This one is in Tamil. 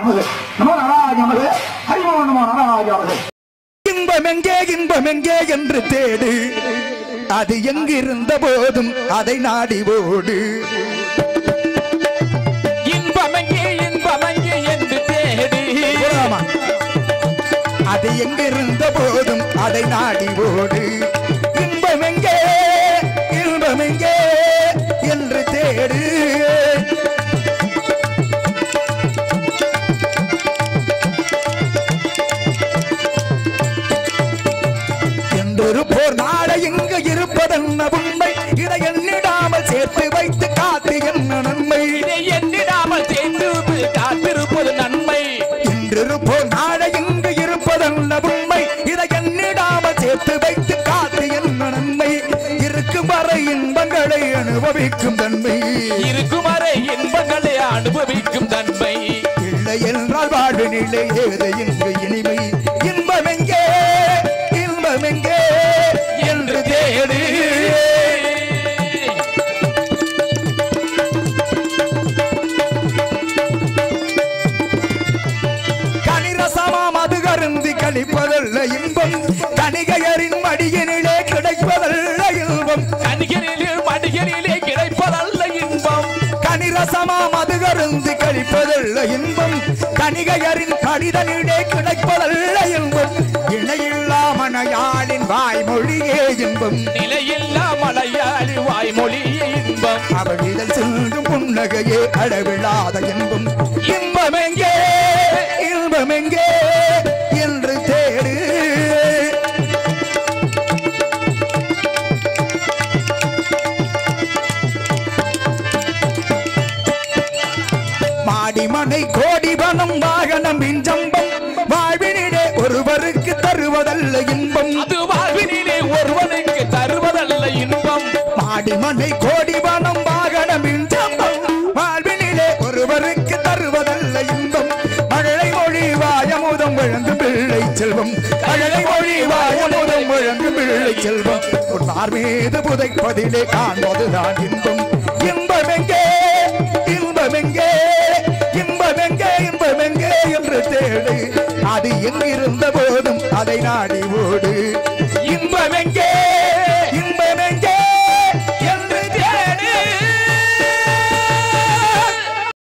நமது நமோ நாராஜ நமது ஹரிமோ நமோ நாராஜ நமது இன்பம் எங்கே இன்பம் எங்கே என்று தேடு அது எங்கிருந்த போதும் அதை நாடி ஓடு இன்பமங்கே இன்பமங்கே என்று தேடி போலாமா? அது எங்கிருந்த போதும் அதை நாடி ஓடு இன்பம் எங்கே இன்பம் எங்கே என்று தேடு என்றிருப்போர் நாளை இங்கு இருப்பதென்ன உண்மை இதை எண்ணிடாமல் சேர்த்து வைத்து காத்து என்ன நன்மை இதை எண்ணிடாமல் சேர்ந்து காத்திருப்பது நன்மை இன்றிருப்போர் நாளை இங்கு இருப்பதல்ல உண்மை இதை எண்ணிடாமல் சேர்த்து வைத்து காத்து என்ன நன்மை இருக்கும் வரை இன்பங்களை அனுபவிக்கும் தன்மை இருக்கும் வரை இன்பங்களை அனுபவிக்கும் தன்மை இல்லை என்றால் வாழ்வினிலே ஏது இங்கு இனிமை இன்பம் எங்கே இன்பம் எங்கே என்று தேடு கனிரசமா மது கருந்தி கழிப்பதல்ல இன்பம் கணிகையரின் மடியினிலே கிடைப்பதல்ல இன்பம் கணிகளிலே மடிகளிலே கிடைப்பதல்ல இன்பம் கனிரசமா மது கருந்தி கழிப்பதல்ல இன்பம் கணிகையரின் கடிதனிலே கிடைப்பதல்ல இன்பம் இணையில்லா மனையாளின் வாய்மொழியே இன்பம் நிலையில்லா மலையாளி வாய்மொழியே இன்பம் அவள் இதழ் சென்று புன்னகையே அளவில்லாத இன்பம் இன்பம் எங்கே இன்பம் எங்கே என்று தேடு மாடிமனை கோடி பணம் வாகனம் இஞ்சம்பம் வாழ்வினிலே ஒருவருக்கு தருவதல்ல இன்பம் அது வாழ்வினிலே ஒருவனுக்கு தருவதல்ல இன்பம் மாடிமனை கோடி பணம் வாகனம் இஞ்சம்பம் வாழ்வினிலே ஒருவருக்கு தருவதல்ல இன்பம் மழலை மொழி வாயமுதம் வழங்கும் பிள்ளை செல்வம் மழலை மொழி வாயமுதம் வழங்கும் பிள்ளை செல்வம் உன்னார் மீது புதைப்பதிலே காண்பதுதான் இன்பம் இன்பம் எங்கே இன்பம் எங்கே இன்பம் எங்கே இன்பம் எங்கே என்று தேடு அது எங்கிருந்த போதும் அதை நாடி ஓடு